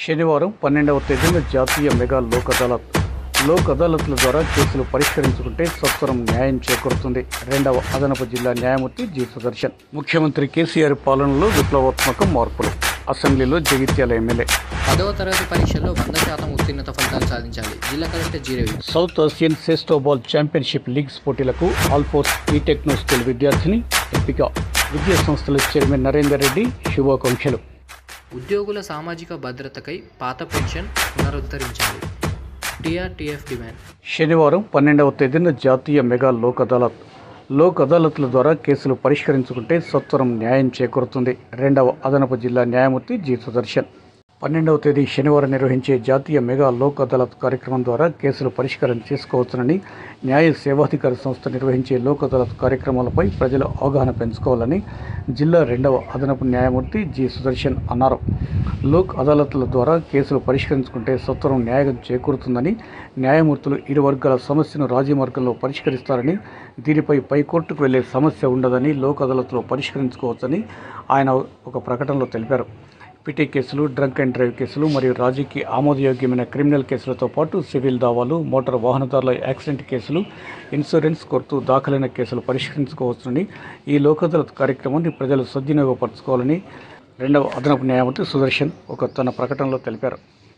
శనివారం పన్నెండవ తేదీన జాతీయ మెగా లోక్ అదాలత్ లోక్ అదాలత్ల ద్వారా కేసులు పరిష్కరించుకుంటే సత్వరం న్యాయం చేకూరుతుంది రెండవ అదనపు జిల్లా న్యాయమూర్తి జి సుదర్శన్ ముఖ్యమంత్రి కేసీఆర్ పాలనలో విప్లవాత్మక మార్పులు అసెంబ్లీలో జగిత్యాల ఎమ్మెల్యే పదవ తరగతి పరీక్షల్లో వంద శాతం ఉత్తీర్ణత ఫలితాలు సాధించాలి జిల్లా collector G Ravi South Asian sestoball championship leagues పోటీలకు ఆల్ఫోర్స్ ఈ టెక్నో స్కూల్ విద్యార్థిని ఎంపిక విద్యా సంస్థల చైర్మన్ నరేందర్ రెడ్డి శుభాకాంక్షలు ఉద్యోగుల సామాజిక భద్రతకై పాత పెన్షన్ పునరుద్ధరించాలి టీఆర్టీఎఫ్ డిమాండ్ శనివారం పన్నెండవ తేదీన జాతీయ మెగా లోక్ అదాలత్ లోక్ అదాలత్ల ద్వారా కేసులు పరిష్కరించుకుంటే సత్వరం న్యాయం చేకూరుతుంది రెండవ అదనపు జిల్లా న్యాయమూర్తి జి సుదర్శన్ పన్నెండవ తేదీ శనివారం నిర్వహించే జాతీయ మెగా లోక్ అదాలత్ కార్యక్రమం ద్వారా కేసులు పరిష్కారం చేసుకోవచ్చునని న్యాయ సేవాధికార సంస్థ నిర్వహించే లోక్ అదాలత్ కార్యక్రమాలపై ప్రజలు అవగాహన పెంచుకోవాలని జిల్లా రెండవ అదనపు న్యాయమూర్తి జి సుదర్శన్ అన్నారు లోక్ అదాలత్ల ద్వారా కేసులు పరిష్కరించుకుంటే సత్వరం న్యాయం చేకూరుతుందని న్యాయమూర్తులు ఇరు వర్గాల సమస్యను రాజీ మార్గంలో పరిష్కరిస్తారని దీనిపై పైకోర్టుకు వెళ్లే సమస్య ఉండదని లోక్ అదాలత్లో పరిష్కరించుకోవచ్చని ఆయన ఒక ప్రకటనలో తెలిపారు పిటి కేసులు డ్రంక్ అండ్ డ్రైవ్ కేసులు మరియు రాజీకి ఆమోదయోగ్యమైన క్రిమినల్ కేసులతో పాటు సివిల్ దావాలు మోటార్ వాహనదారుల యాక్సిడెంట్ కేసులు ఇన్సూరెన్స్ కోర్టు దాఖలైన కేసులు పరిష్కరించుకోవచ్చునని ఈ లోక్ అదాలత్ కార్యక్రమాన్ని ప్రజలు సద్వినియోగపరచుకోవాలని రెండవ అదనపు న్యాయమూర్తి సుదర్శన్ ఒక తన ప్రకటనలో తెలిపారు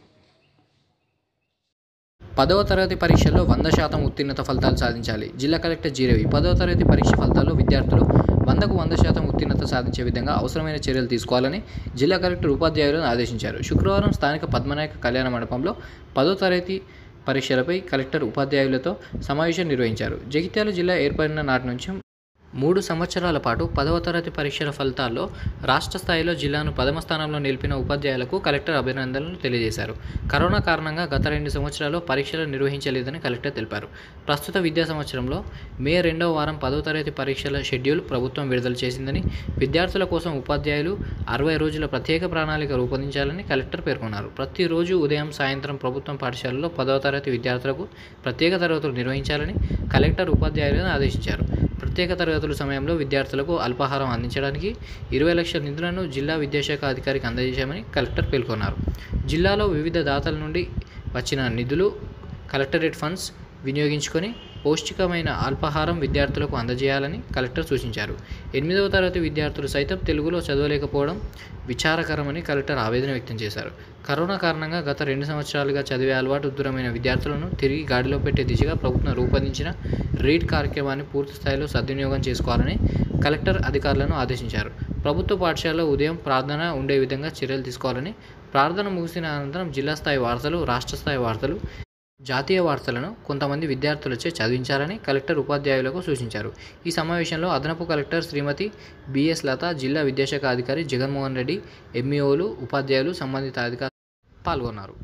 పదవ తరగతి పరీక్షల్లో వంద శాతం ఉత్తీర్ణత ఫలితాలు సాధించాలి జిల్లా కలెక్టర్ జీరవి పదవ తరగతి పరీక్ష ఫలితాల్లో విద్యార్థులు వందకు వంద శాతం ఉత్తీర్ణత సాధించే విధంగా అవసరమైన చర్యలు తీసుకోవాలని జిల్లా కలెక్టర్ ఉపాధ్యాయులను ఆదేశించారు శుక్రవారం స్థానిక పద్మనాయక కళ్యాణ మండపంలో పదో తరగతి పరీక్షలపై కలెక్టర్ ఉపాధ్యాయులతో సమావేశం నిర్వహించారు జగిత్యాల జిల్లా ఏర్పడిన నాటి నుంచి మూడు సంవత్సరాల పాటు పదవ తరగతి పరీక్షల ఫలితాల్లో రాష్ట్ర స్థాయిలో జిల్లాను ప్రథమ స్థానంలో నిలిపిన ఉపాధ్యాయులకు కలెక్టర్ అభినందనలు తెలియజేశారు కరోనా కారణంగా గత రెండు సంవత్సరాలు పరీక్షలు నిర్వహించలేదని కలెక్టర్ తెలిపారు ప్రస్తుత విద్యా సంవత్సరంలో మే రెండవ వారం పదవ తరగతి పరీక్షల షెడ్యూల్ ప్రభుత్వం విడుదల చేసిందని విద్యార్థుల కోసం ఉపాధ్యాయులు అరవై రోజుల ప్రత్యేక ప్రణాళిక రూపొందించాలని కలెక్టర్ పేర్కొన్నారు ప్రతిరోజు ఉదయం సాయంత్రం ప్రభుత్వం పాఠశాలలో పదవ తరగతి విద్యార్థులకు ప్రత్యేక తరగతులు నిర్వహించాలని కలెక్టర్ ఉపాధ్యాయులను ఆదేశించారు ప్రత్యేక తరగతుల సమయంలో విద్యార్థులకు అల్పాహారం అందించడానికి ఇరవై లక్షల నిధులను జిల్లా విద్యాశాఖ అధికారికి అందజేశామని కలెక్టర్ పేర్కొన్నారు జిల్లాలో వివిధ దాతల నుండి వచ్చిన నిధులు కలెక్టరేట్ ఫండ్స్ వినియోగించుకొని పౌష్టికమైన అల్పాహారం విద్యార్థులకు అందజేయాలని కలెక్టర్ సూచించారు ఎనిమిదవ తరగతి విద్యార్థులు సైతం తెలుగులో చదవలేకపోవడం విచారకరమని కలెక్టర్ ఆవేదన వ్యక్తం చేశారు కరోనా కారణంగా గత రెండు సంవత్సరాలుగా చదివే అలవాటు దూరమైన విద్యార్థులను తిరిగి గాడిలో పెట్టే దిశగా ప్రభుత్వం రూపొందించిన రీడ్ కార్యక్రమాన్ని పూర్తి స్థాయిలో సద్వినియోగం చేసుకోవాలని కలెక్టర్ అధికారులను ఆదేశించారు ప్రభుత్వ పాఠశాలలో ఉదయం ప్రార్థన ఉండే విధంగా చర్యలు తీసుకోవాలని ప్రార్థన ముగిసిన అనంతరం జిల్లా స్థాయి వార్తలు రాష్ట్ర స్థాయి వార్తలు జాతీయ వార్తలను కొంతమంది విద్యార్థులచే చదివించాలని కలెక్టర్ ఉపాధ్యాయులకు సూచించారు ఈ సమావేశంలో అదనపు కలెక్టర్ శ్రీమతి బిఎస్ లత జిల్లా విద్యాశాఖ అధికారి జగన్మోహన్ రెడ్డి ఎంఈఓలు ఉపాధ్యాయులు సంబంధిత అధికారులు పాల్గొన్నారు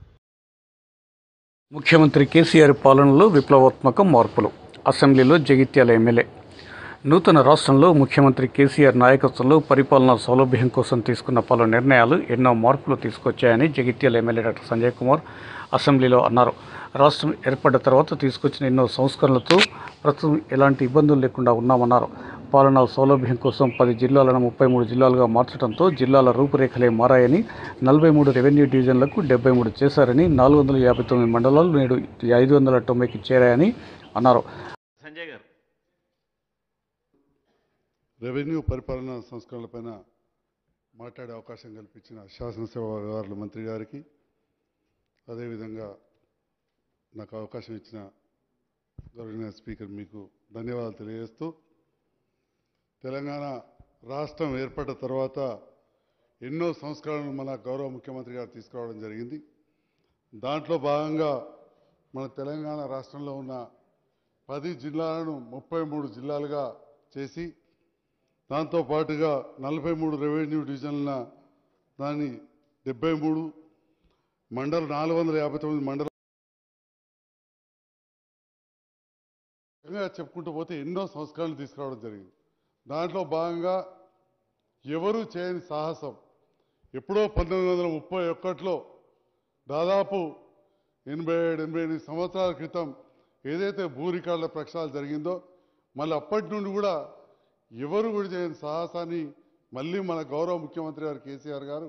ముఖ్యమంత్రి కేసీఆర్ పాలనలో విప్లవాత్మక మార్పులు అసెంబ్లీలో జగిత్యాల ఎమ్మెల్యే నూతన రాష్ట్రంలో ముఖ్యమంత్రి కేసీఆర్ నాయకత్వంలో పరిపాలనా సౌలభ్యం కోసం తీసుకున్న పలు నిర్ణయాలు ఎన్నో మార్పులు తీసుకొచ్చాయని జగిత్యాల ఎమ్మెల్యే డాక్టర్ సంజయ్ కుమార్ అసెంబ్లీలో అన్నారు రాష్ట్రం ఏర్పడ్డ తర్వాత తీసుకొచ్చిన ఎన్నో సంస్కరణలతో ప్రస్తుతం ఎలాంటి ఇబ్బందులు లేకుండా ఉన్నామన్నారు పాలనా సౌలభ్యం కోసం పది జిల్లాలను ముప్పై మూడు జిల్లాలుగా మార్చడంతో జిల్లాల రూపురేఖలే మారాయని నలభై మూడు రెవెన్యూ డివిజన్లకు డెబ్బై మూడు చేశారని నాలుగు వందల యాభై తొమ్మిది మండలాలు నేడు ఐదు వందల తొంభైకి చేరాయని అన్నారు సంజయ్ గారు రెవెన్యూ పరిపాలన సంస్కరణలపైన మాట్లాడే అవకాశం కల్పించిన శాసనసభ వ్యవహారాల మంత్రి గారికి అదేవిధంగా నాకు అవకాశం ఇచ్చిన గౌరవనీయ స్పీకర్ మీకు ధన్యవాదాలు తెలియజేస్తూ తెలంగాణ రాష్ట్రం ఏర్పడ్డ తర్వాత ఎన్నో సంస్కరణలు మన గౌరవ ముఖ్యమంత్రి గారు తీసుకురావడం జరిగింది దాంట్లో భాగంగా మన తెలంగాణ రాష్ట్రంలో ఉన్న పది జిల్లాలను ముప్పై మూడు జిల్లాలుగా చేసి దాంతో పాటుగా నలభై మూడు రెవెన్యూ డివిజన్ల దాన్ని డెబ్బై మూడు మండల నాలుగు వందల యాభై తొమ్మిది మండల చెప్పుకుంటూ పోతే ఎన్నో సంస్కరణలు తీసుకురావడం జరిగింది దాంట్లో భాగంగా ఎవరూ చేయని సాహసం ఎప్పుడో పంతొమ్మిది వందల ముప్పై ఒకటిలో దాదాపు ఎనభై ఏడు ఎనభై ఎనిమిది సంవత్సరాల క్రితం ఏదైతే భూ రికార్డుల ప్రక్షాళన జరిగిందో మళ్ళీ అప్పటి నుండి కూడా ఎవరు కూడా చేయని సాహసాన్ని మళ్ళీ మన గౌరవ ముఖ్యమంత్రి గారు కేసీఆర్ గారు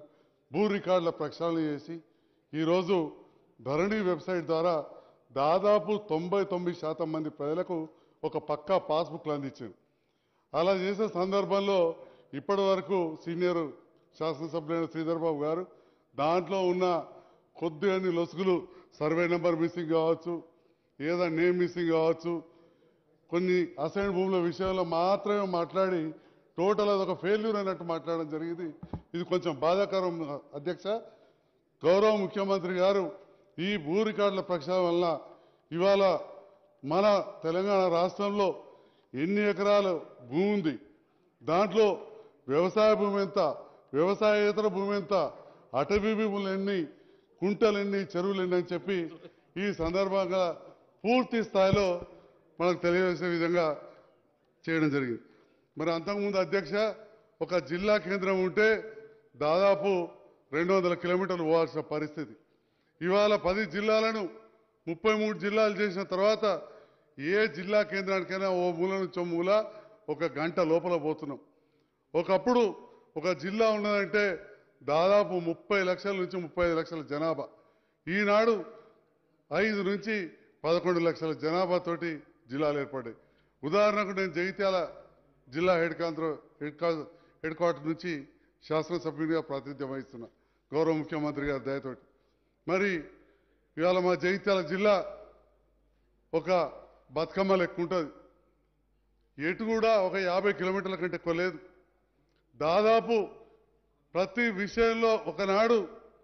భూ రికార్డుల ప్రక్షాళన చేసి ఈరోజు ధరణి వెబ్సైట్ ద్వారా దాదాపు తొంభై తొమ్మిది శాతం మంది ప్రజలకు ఒక పక్కా పాస్బుక్లు అందించారు అలా చేసే సందర్భంలో ఇప్పటి వరకు సీనియర్ శాసనసభ్యులైన శ్రీధర్ బాబు గారు దాంట్లో ఉన్న కొద్ది అన్ని లొసుగులు సర్వే నెంబర్ మిస్సింగ్ కావచ్చు ఏదో నేమ్ మిస్సింగ్ కావచ్చు కొన్ని అసైన్ భూముల విషయంలో మాత్రమే మాట్లాడి టోటల్ అదొక ఫెయిల్యూర్ అన్నట్టు మాట్లాడడం జరిగింది ఇది కొంచెం బాధాకరం అధ్యక్ష గౌరవ ముఖ్యమంత్రి గారు ఈ భూ రికార్డుల ప్రక్షాళన వల్ల ఇవాళ మన తెలంగాణ రాష్ట్రంలో ఎన్ని ఎకరాల భూమి ఉంది దాంట్లో వ్యవసాయ భూమి ఎంత వ్యవసాయేతర భూమి ఎంత అటవీ భూములు ఎన్ని కుంటలు ఎన్ని చెరువులు ఎన్ని అని చెప్పి ఈ సందర్భంగా పూర్తి స్థాయిలో మనకు తెలియజేసే విధంగా చేయడం జరిగింది మరి అంతకుముందు అధ్యక్ష ఒక జిల్లా కేంద్రం ఉంటే దాదాపు రెండు వందల కిలోమీటర్లు పోవాల్సిన పరిస్థితి ఇవాళ పది జిల్లాలను ముప్పై మూడు జిల్లాలు చేసిన తర్వాత ఏ జిల్లా కేంద్రానికైనా ఓ మూల నుంచి ఓ మూల ఒక గంట లోపల పోతున్నాం ఒకప్పుడు ఒక జిల్లా ఉన్నదంటే దాదాపు ముప్పై లక్షల నుంచి ముప్పై ఐదు లక్షల జనాభా ఈనాడు ఐదు నుంచి పదకొండు లక్షల జనాభాతోటి జిల్లాలు ఏర్పడ్డాయి ఉదాహరణకు నేను జగిత్యాల జిల్లా హెడ్ కాంత్ర హెడ్ కా- హెడ్ క్వార్టర్ నుంచి శాసనసభ్యునిగా ప్రాతినిధ్యం వహిస్తున్నా గౌరవ ముఖ్యమంత్రి గారి దయతోటి మరి ఇవాళ మా జగిత్యాల జిల్లా ఒక బతుకమ్మ లెక్క ఉంటుంది ఎటు కూడా ఒక యాభై కిలోమీటర్ల కంటే ఎక్కువ లేదు దాదాపు ప్రతి విషయంలో ఒకనాడు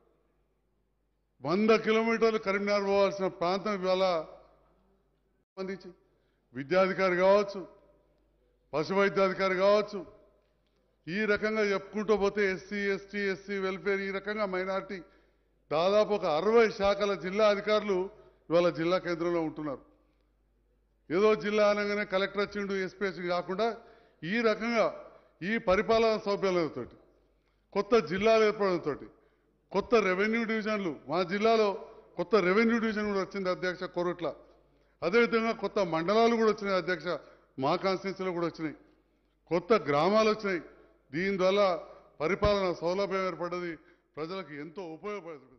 వంద కిలోమీటర్లు కరీంనగర్ పోవాల్సిన ప్రాంతం ఇవాళ సంబంధించి విద్యాధికారి కావచ్చు పశు వైద్యాధికారి కావచ్చు ఈ రకంగా చెప్పుకుంటూ పోతే ఎస్సీ ఎస్టీ ఎస్సీ వెల్ఫేర్ ఈ రకంగా మైనార్టీ దాదాపు ఒక అరవై శాఖల జిల్లా అధికారులు ఇవాళ జిల్లా కేంద్రంలో ఉంటున్నారు ఏదో జిల్లా అనగానే కలెక్టర్ వచ్చిండు ఎస్పీ వచ్చిండు కాకుండా ఈ రకంగా ఈ పరిపాలన సౌకర్యాలతో కొత్త జిల్లాలు ఏర్పడంతో కొత్త రెవెన్యూ డివిజన్లు మా జిల్లాలో కొత్త రెవెన్యూ డివిజన్ కూడా వచ్చింది అధ్యక్ష కొరట్ల అదేవిధంగా కొత్త మండలాలు కూడా వచ్చినాయి అధ్యక్ష మా కాన్స్టిట్యూన్సీలో కూడా వచ్చినాయి కొత్త గ్రామాలు వచ్చినాయి దీనివల్ల పరిపాలన సౌలభ్యం ఏర్పడ్డది ప్రజలకు ఎంతో ఉపయోగపడుతుంది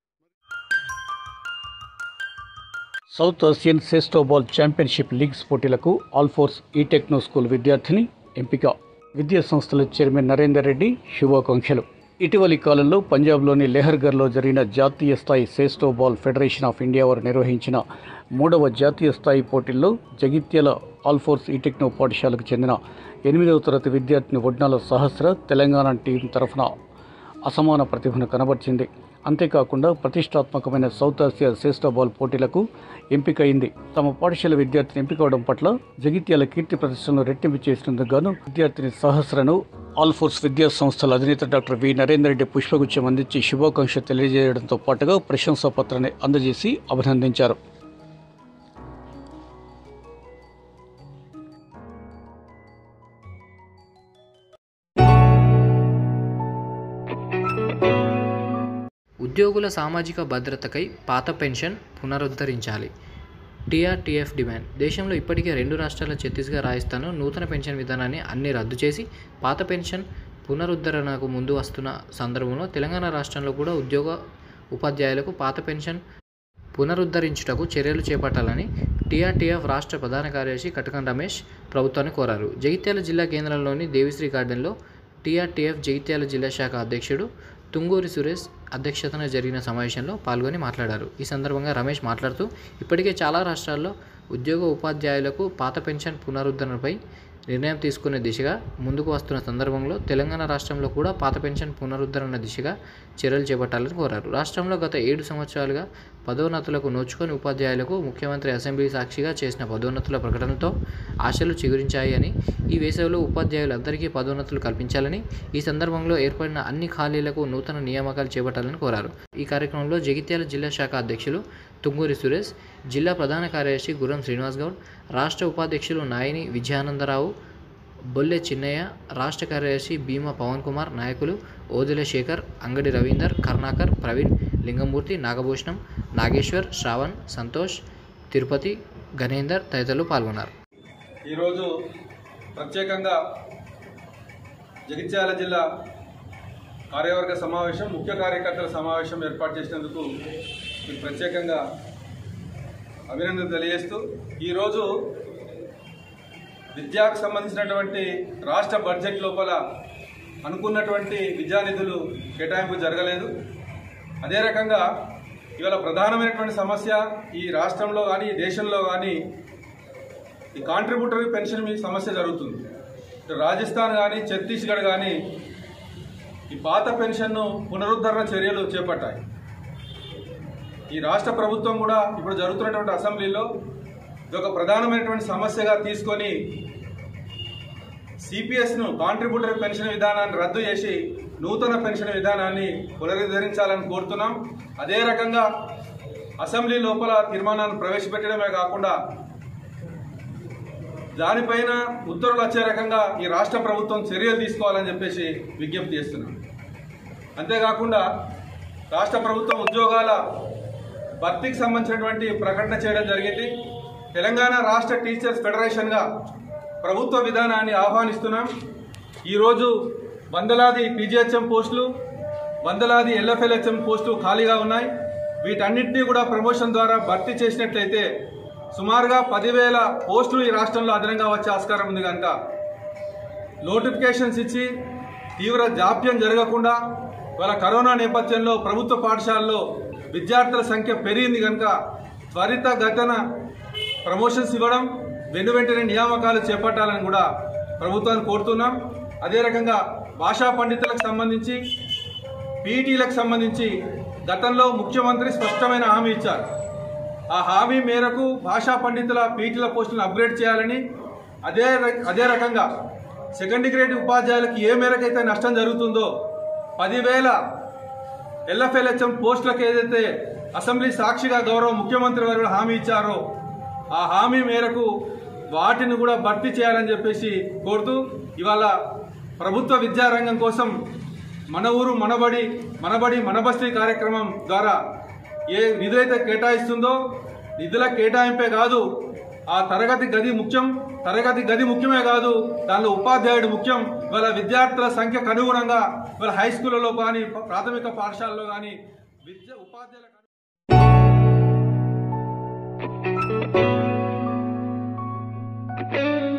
South Asian sestoball championship leagues పోటీలకు ఆల్ఫోర్స్ ఈ టెక్నో స్కూల్ విద్యార్థిని ఎంపిక విద్యా సంస్థల చైర్మన్ నరేందర్ రెడ్డి శుభాకాంక్షలు ఇటీవలి కాలంలో పంజాబ్లోని లెహర్గర్లో జరిగిన జాతీయ స్థాయి సేస్టోబాల్ ఫెడరేషన్ ఆఫ్ ఇండియా వారు నిర్వహించిన మూడవ జాతీయ స్థాయి పోటీల్లో జగిత్యాల ఆల్ఫోర్స్ ఈ టెక్నో పాఠశాలకు చెందిన ఎనిమిదవ తరగతి విద్యార్థిని ఒడ్నాల సహస్ర తెలంగాణ టీం తరఫున అసమాన ప్రతిభను కనబర్చింది అంతేకాకుండా ప్రతిష్టాత్మకమైన సౌత్ ఆసియా శ్రేష్ఠ బాల్ పోటీలకు ఎంపికైంది తమ పాఠశాల విద్యార్థిని ఎంపికవడం పట్ల జగిత్యాల కీర్తి ప్రదర్శనలు రెట్టింపు చేసినందుకు గాను విద్యార్థిని సహస్రను ఆల్ఫోర్స్ విద్యా సంస్థల అధినేత డాక్టర్ వి నరేందర్ రెడ్డి పుష్పగుచ్చం అందించి శుభాకాంక్ష తెలియజేయడంతో పాటుగా ప్రశంసా పత్రాన్ని అందజేసి అభినందించారు ఉద్యోగుల సామాజిక భద్రతకై పాత పెన్షన్ పునరుద్ధరించాలి టీఆర్టీఎఫ్ డిమాండ్ దేశంలో ఇప్పటికే రెండు రాష్ట్రాల ఛత్తీస్గఢ్ రాజస్థాన్ నూతన పెన్షన్ విధానాన్ని అన్ని రద్దు చేసి పాత పెన్షన్ పునరుద్ధరణకు ముందు వస్తున్న సందర్భంలో తెలంగాణ రాష్ట్రంలో కూడా ఉద్యోగ ఉపాధ్యాయులకు పాత పెన్షన్ పునరుద్ధరించుటకు చర్యలు చేపట్టాలని టీఆర్టీఎఫ్ రాష్ట్ర ప్రధాన కార్యదర్శి కటకం రమేష్ ప్రభుత్వాన్ని కోరారు జగిత్యాల జిల్లా కేంద్రంలోని దేవిశ్రీ గార్డెన్లో టీఆర్టీఎఫ్ జగిత్యాల జిల్లా శాఖ అధ్యక్షుడు తుంగూరి సురేష్ అధ్యక్షతన జరిగిన సమావేశంలో పాల్గొని మాట్లాడారు ఈ సందర్భంగా రమేష్ మాట్లాడుతూ ఇప్పటికే చాలా రాష్ట్రాల్లో ఉద్యోగ ఉపాధ్యాయులకు పాత పెన్షన్ పునరుద్ధరణపై నిర్ణయం తీసుకునే దిశగా ముందుకు వస్తున్న సందర్భంలో తెలంగాణ రాష్ట్రంలో కూడా పాత పెన్షన్ పునరుద్ధరణ దిశగా చర్యలు చేపట్టాలని కోరారు రాష్ట్రంలో గత ఏడు సంవత్సరాలుగా పదోన్నతులకు నోచుకొని ఉపాధ్యాయులకు ముఖ్యమంత్రి అసెంబ్లీ సాక్షిగా చేసిన పదోన్నతుల ప్రకటనతో ఆశలు చిగురించాయి అని ఈ వేసవిలో ఉపాధ్యాయులందరికీ పదోన్నతులు కల్పించాలని ఈ సందర్భంలో ఏర్పడిన అన్ని ఖాళీలకు నూతన నియామకాలు చేపట్టాలని కోరారు ఈ కార్యక్రమంలో జగిత్యాల జిల్లా శాఖ అధ్యక్షులు తుంగూరి సురేష్ జిల్లా ప్రధాన కార్యదర్శి గుర్రం శ్రీనివాస్ గౌడ్ రాష్ట్ర ఉపాధ్యక్షులు నాయని విజయానందరావు బొల్లె చిన్నయ్య రాష్ట్ర కార్యదర్శి భీమా పవన్ కుమార్ నాయకులు ఓదెల శేఖర్ అంగడి రవీందర్ కర్ణాకర్ ప్రవీణ్ లింగమూర్తి నాగభూషణం నాగేశ్వర్ శ్రావణ్ సంతోష్ తిరుపతి గణేందర్ తదితరులు పాల్గొన్నారు ఈరోజు ప్రత్యేకంగా జగిత్యాల జిల్లా కార్యవర్గ సమావేశం ముఖ్య కార్యకర్తల సమావేశం ఏర్పాటు చేసినందుకు మీకు ప్రత్యేకంగా అభినందన తెలియజేస్తూ ఈరోజు విద్యాకు సంబంధించినటువంటి రాష్ట్ర బడ్జెట్ లోపల అనుకున్నటువంటి విద్యానిధులు కేటాయింపు జరగలేదు అదే రకంగా ఇవాళ ప్రధానమైనటువంటి సమస్య ఈ రాష్ట్రంలో కానీ ఈ దేశంలో కానీ ఈ కాంట్రిబ్యూటరీ పెన్షన్ మీ సమస్య జరుగుతుంది ఇటు రాజస్థాన్ కానీ ఛత్తీస్గఢ్ కానీ ఈ పాత పెన్షన్ను పునరుద్ధరణ చర్యలు చేపట్టాయి ఈ రాష్ట్ర ప్రభుత్వం కూడా ఇప్పుడు జరుగుతున్నటువంటి అసెంబ్లీలో ఇది ఒక ప్రధానమైనటువంటి సమస్యగా తీసుకొని సిపిఎస్ను కాంట్రిబ్యూటరీ పెన్షన్ విధానాన్ని రద్దు చేసి నూతన పెన్షన్ విధానాన్ని పునరుద్ధరించాలని కోరుతున్నాం అదే రకంగా అసెంబ్లీ లోపల తీర్మానాన్ని ప్రవేశపెట్టడమే కాకుండా దానిపైన ఉత్తర్వులు వచ్చే రకంగా ఈ రాష్ట్ర ప్రభుత్వం చర్యలు తీసుకోవాలని చెప్పేసి విజ్ఞప్తి చేస్తున్నాం అంతేకాకుండా రాష్ట్ర ప్రభుత్వం ఉద్యోగాల భర్తీకి సంబంధించినటువంటి ప్రకటన చేయడం జరిగింది తెలంగాణ రాష్ట్ర టీచర్స్ ఫెడరేషన్గా ప్రభుత్వ విధానాన్ని ఆహ్వానిస్తున్నాం ఈరోజు వందలాది పీజీహెచ్ఎం పోస్టులు వందలాది ఎల్ఎఫ్ఎల్హెచ్ఎం పోస్టులు ఖాళీగా ఉన్నాయి వీటన్నిటినీ కూడా ప్రమోషన్ ద్వారా భర్తీ చేసినట్లయితే సుమారుగా పదివేల పోస్టులు ఈ రాష్ట్రంలో అదనంగా వచ్చే ఆస్కారం ఉంది కనుక నోటిఫికేషన్స్ ఇచ్చి తీవ్ర జాప్యం జరగకుండా వాళ్ళ కరోనా నేపథ్యంలో ప్రభుత్వ పాఠశాలలో విద్యార్థుల సంఖ్య పెరిగింది కనుక త్వరిత గతన ప్రమోషన్స్ ఇవ్వడం వెను వెంటనే నియామకాలు చేపట్టాలని కూడా ప్రభుత్వాన్ని కోరుతున్నాం అదే రకంగా భాషా పండితులకు సంబంధించి పీఈటీలకు సంబంధించి గతంలో ముఖ్యమంత్రి స్పష్టమైన హామీ ఇచ్చారు ఆ హామీ మేరకు భాషా పండితుల పీటీల పోస్టులను అప్గ్రేడ్ చేయాలని అదే ర- అదే రకంగా సెకండ్ గ్రేడ్ ఉపాధ్యాయులకు ఏ మేరకైతే నష్టం జరుగుతుందో పదివేల ఎల్ఎఫ్ఎల్హెచ్ఎం పోస్టులకు ఏదైతే అసెంబ్లీ సాక్షిగా గౌరవ ముఖ్యమంత్రి వారు హామీ ఇచ్చారో ఆ హామీ మేరకు వాటిని కూడా భర్తీ చేయాలని చెప్పేసి కోరుతూ ఇవాళ ప్రభుత్వ విద్యారంగం కోసం మన ఊరు మనబడి మనబడి మనబస్తీ కార్యక్రమం ద్వారా ఏ నిధులైతే కేటాయిస్తుందో నిధుల కేటాయింపే కాదు ఆ తరగతి గది ముఖ్యం తరగతి గది ముఖ్యమే కాదు దానిలో ఉపాధ్యాయుడు ముఖ్యం వాళ్ళ విద్యార్థుల సంఖ్యకు అనుగుణంగా వాళ్ళ హై స్కూళ్ళలో కానీ ప్రాథమిక పాఠశాలలో కానీ విద్య ఉపాధ్యాయులకు Thank you.